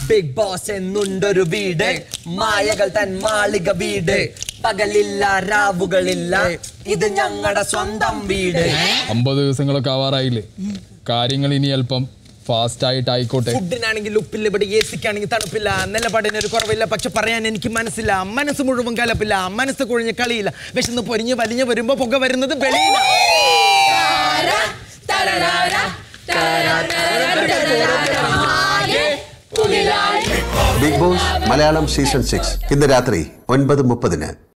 big boss എന്നുണ്ടൊരു വീട് മായകൾ തൻ മാളിക വീട് പകലില്ല രാവുകളില്ല ഇത് ഞങ്ങളുടെ സ്വന്തം വീട് അമ്പത് ദിവസങ്ങളൊക്കെ ആവാറായില്ലേ കാര്യങ്ങൾ ഇനി അല്പം ഫാസ്റ്റ് ആയിട്ട് ആയിക്കോട്ടെ ഫുഡിനാണെങ്കിൽ ഉപ്പില്ല ഇവിടെ എ സിക്കാണെങ്കിൽ തണുപ്പില്ല നിലപാടിന് ഒരു കുറവില്ല പക്ഷെ പറയാൻ എനിക്ക് മനസ്സില്ല മനസ്സ് മുഴുവൻ കലപ്പില്ല മനസ്സ് കുഴിഞ്ഞ് കളിയില്ല വിശന്ന് പൊരിഞ്ഞ് വലിഞ്ഞ് വരുമ്പോ പുക വരുന്നത് വെളിയില്ല Bigg Boss Malayalam season six ഇന്ന് രാത്രി ഒൻപത് മുപ്പതിന്